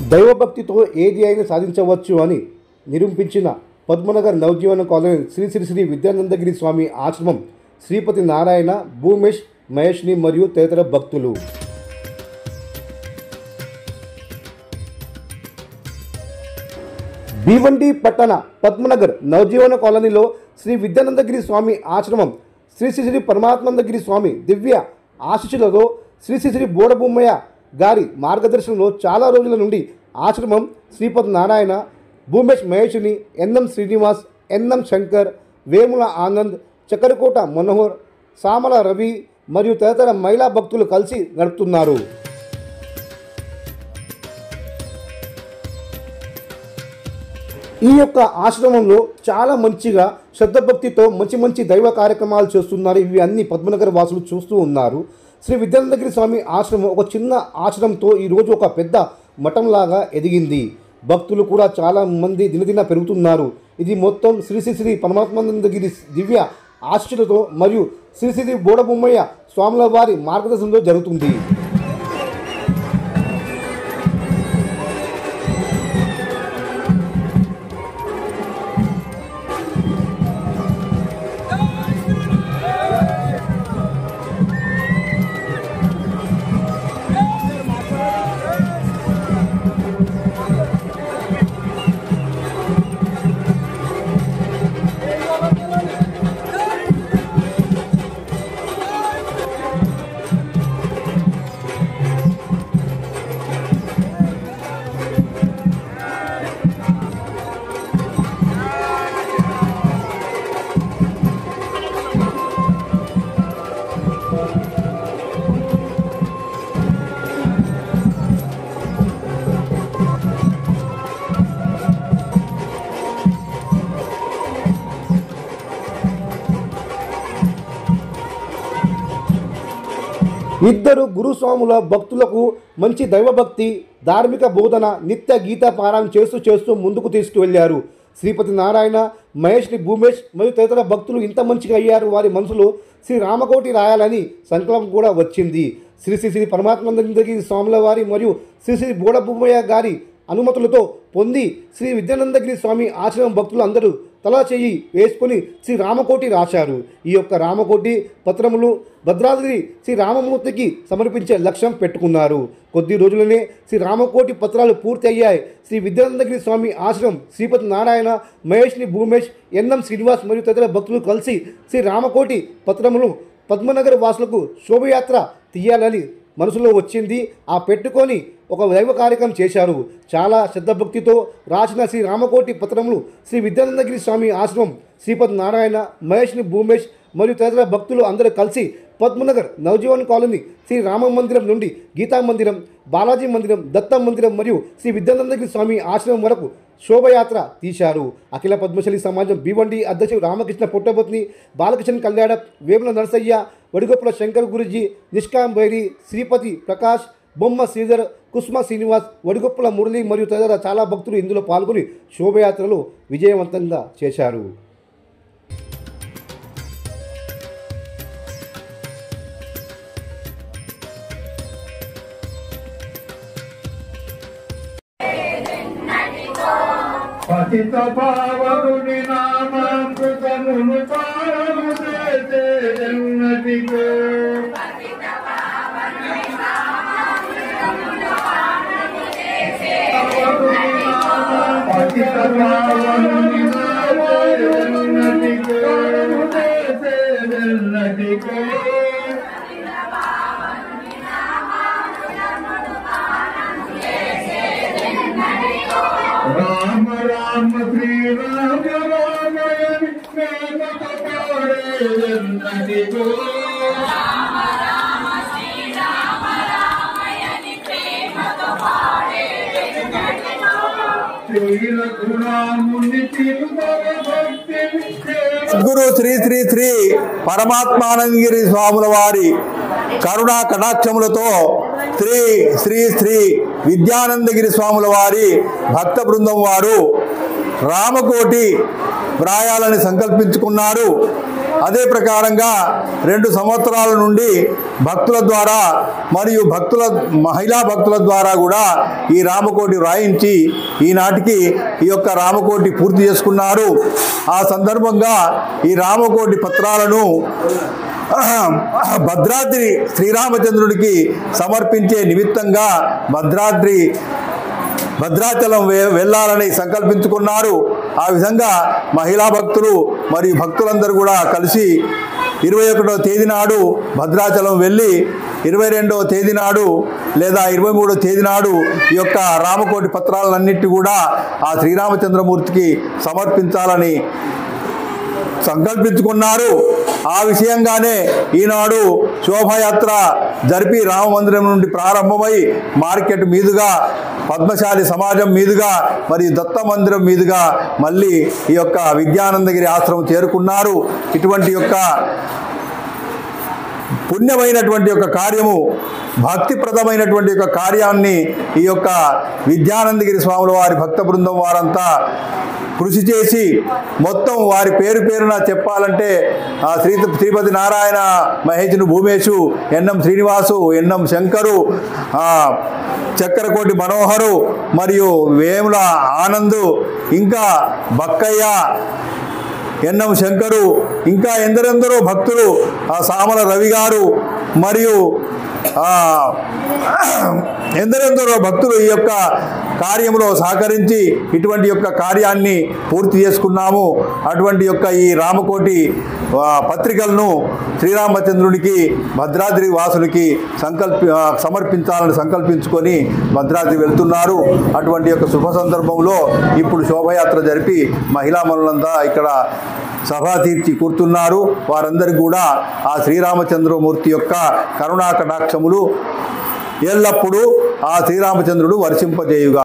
దైవభక్తితో ఏది అయినా సాధించవచ్చు అని నిరూపించిన పద్మనగర్ నవజీవన కాలనీ శ్రీ శ్రీ శ్రీ విద్యానందగిరి స్వామి ఆశ్రమం శ్రీపతి నారాయణ భూమేష్ మహేష్ని మరియు తదితర భక్తులు భీవండి పట్టణ పద్మనగర్ నవజీవన కాలనీలో శ్రీ విద్యానందగిరి స్వామి ఆశ్రమం శ్రీ శ్రీ శ్రీ పరమాత్మందగిరి స్వామి దివ్య ఆశీస్సులతో శ్రీ శ్రీ శ్రీ బోడబొమ్మయ్య గారి మార్గదర్శనంలో చాలా రోజుల నుండి ఆశ్రమం శ్రీపతి నారాయణ భూమేష్ మహేష్ని ఎన్ఎం శ్రీనివాస్ ఎన్ఎం శంకర్ వేముల ఆనంద్ చక్కరకోట మనోహర్ సామల రవి మరియు తదితర మహిళా భక్తులు కలిసి నడుపుతున్నారు ఈ యొక్క ఆశ్రమంలో చాలా మంచిగా శ్రద్ధభక్తితో మంచి మంచి దైవ కార్యక్రమాలు చేస్తున్నారు ఇవి అన్ని పద్మనగర్ వాసులు చూస్తూ ఉన్నారు శ్రీ విద్యానందగిరి స్వామి ఆశ్రమం ఒక చిన్న ఆశ్రమంతో ఈరోజు ఒక పెద్ద మఠంలాగా ఎదిగింది భక్తులు కూడా చాలా మంది దినదిన పెరుగుతున్నారు ఇది మొత్తం శ్రీ శ్రీ శ్రీ పరమాత్మానందగిరి దివ్య ఆశీస్సులతో మరియు శ్రీ శ్రీ బోడబొమ్మయ్య స్వాముల వారి మార్గదర్శనంలో జరుగుతుంది ఇద్దరు గురుస్వాముల భక్తులకు మంచి దైవభక్తి ధార్మిక బోధన నిత్య గీత పారాయణ చేస్తూ చేస్తూ ముందుకు తీసుకువెళ్ళారు శ్రీపతి నారాయణ మహేష్ని భూమేష్ మరియు తదితర భక్తులు ఇంత మంచిగా అయ్యారు వారి మనసులో శ్రీ రామకోటి రాయాలని సంకల్పం కూడా వచ్చింది శ్రీ శ్రీ శ్రీ పరమాత్మందగిరి స్వాముల వారి మరియు శ్రీ శ్రీ బోడభూమయ్య గారి అనుమతులతో పొంది శ్రీ విద్యానందగిరి స్వామి ఆశ్రమం భక్తులు అందరూ తలా చెయ్యి వేసుకొని శ్రీ రామకోటి రాశారు ఈ యొక్క రామకోటి పత్రములు భద్రాద్రి శ్రీ రామమూర్తికి సమర్పించే లక్ష్యం పెట్టుకున్నారు కొద్ది రోజులనే శ్రీ రామకోటి పత్రాలు పూర్తి అయ్యాయి శ్రీ విద్యానందగిరి స్వామి ఆశ్రమం శ్రీపతి నారాయణ మహేష్ని భూమేష్ ఎన్ఎం శ్రీనివాస్ మరియు తదితర భక్తులు కలిసి శ్రీ రామకోటి పత్రములు పద్మనగర్ వాసులకు శోభయాత్ర తీయాలని మనసులో వచ్చింది ఆ పెట్టుకొని ఒక దైవ కార్యక్రమం చేశారు చాలా శ్రద్ధభక్తితో రాసిన శ్రీ రామకోటి పత్రములు శ్రీ విద్యానందగిరి స్వామి ఆశ్రమం శ్రీపతి నారాయణ మహేష్ని భూమేష్ మరియు తదితర భక్తులు అందరూ కలిసి పద్మనగర్ నవజీవన్ కాలనీ శ్రీ రామ మందిరం నుండి గీతా మందిరం బాలాజీ మందిరం దత్త మందిరం మరియు శ్రీ విద్యానందగిరి స్వామి ఆశ్రమం వరకు శోభయాత్ర తీశారు అఖిల పద్మశలి సమాజం భీవండి అధ్యక్షుడు రామకృష్ణ పుట్టబొత్ని బాలకృష్ణ కళ్యాణ వేముల నరసయ్య వడిగొప్పుల శంకర్ గురుజీ నిష్కాం బైరి శ్రీపతి ప్రకాష్ బొమ్మ శ్రీధర్ కుస్మ శ్రీనివాస్ వడిగొప్పుల మురళి మరియు తదితర చాలా భక్తులు ఇందులో పాల్గొని శోభయాత్రలు విజయవంతంగా చేశారు పతిత పావనుని నామామృతమును పారము చేసే జన్నతికో పతిత పావనుని నామామృతమునతికో చేసే జన్నతికో రామ రామ శ్రీరామ రామయని ప్రేమత పాడే జన్నతికో శ్రీరఘురాముని తిరుమల భక్తిని సద్గురు శ్రీ శ్రీ శ్రీ పరమాత్మానందగిరి స్వాముల వారి కరుణా కటాక్షములతో శ్రీ శ్రీ శ్రీ విద్యానందగిరి స్వాముల వారి భక్త బృందం వారు రామకోటి వ్రాయాలని సంకల్పించుకున్నారు అదే ప్రకారంగా రెండు సంవత్సరాల నుండి భక్తుల ద్వారా మరియు భక్తుల మహిళా భక్తుల ద్వారా కూడా ఈ రామకోటి వ్రాయించి ఈనాటికి ఈ యొక్క రామకోటి పూర్తి చేసుకున్నారు ఆ సందర్భంగా ఈ రామకోటి పత్రాలను భద్రాద్రి శ్రీరామచంద్రుడికి సమర్పించే నిమిత్తంగా భద్రాద్రి భద్రాచలం వె- వెళ్ళాలని సంకల్పించుకున్నారు ఆ విధంగా మహిళా భక్తులు మరియు భక్తులందరూ కూడా కలిసి ఇరవై ఒకటో తేదీ నాడు భద్రాచలం వెళ్ళి ఇరవై రెండవ తేదీ నాడు లేదా ఇరవై మూడో తేదీ నాడు ఈ యొక్క రామకోటి పత్రాలన్నింటినీ కూడా ఆ శ్రీరామచంద్రమూర్తికి సమర్పించాలని సంకల్పించుకున్నారు ఆ విషయంగానే ఈనాడు శోభయాత్ర జరిపి రామ మందిరం నుండి ప్రారంభమై మార్కెట్ మీదుగా పద్మశాలి సమాజం మీదుగా మరియు దత్త మందిరం మీదుగా మళ్ళీ ఈ యొక్క విద్యానందగిరి ఆశ్రమం చేరుకున్నారు ఇటువంటి యొక్క పుణ్యమైనటువంటి యొక్క కార్యము భక్తిప్రదమైనటువంటి యొక్క కార్యాన్ని ఈ యొక్క విద్యానందగిరి స్వాముల వారి భక్త బృందం వారంతా కృషి చేసి మొత్తం వారి పేరు పేరున చెప్పాలంటే ఆ శ్రీ శ్రీపతి నారాయణ మహేష్ను భూమేశు ఎన్నం శ్రీనివాసు ఎన్నం శంకరు ఆ, చక్రకోటి మనోహరు మరియు వేముల ఆనందు ఇంకా బక్కయ్య ఎన్నం శంకరు ఇంకా ఎందరెందరో భక్తులు ఆ సామల రవి గారు మరియు ఆ, ఎందరెందరో భక్తులు ఈ యొక్క కార్యంలో సహకరించి ఇటువంటి యొక్క కార్యాన్ని పూర్తి చేసుకున్నాము అటువంటి యొక్క ఈ రామకోటి ఆ, పత్రికలను శ్రీరామచంద్రునికి భద్రాద్రి వాసులకి సంకల్పి ఆ, సమర్పించాలని సంకల్పించుకొని భద్రాద్రి వెళ్తున్నారు అటువంటి యొక్క శుభ సందర్భంలో ఇప్పుడు శోభయాత్ర జరిపి మహిళా మనులంతా ఇక్కడ సభా తీర్చి కూర్చున్నారు వారందరికీ కూడా ఆ శ్రీరామచంద్రమూర్తి యొక్క కరుణా కటాక్షములు ఎల్లప్పుడూ ఆ శ్రీరామచంద్రుడు వర్షింపజేయుగా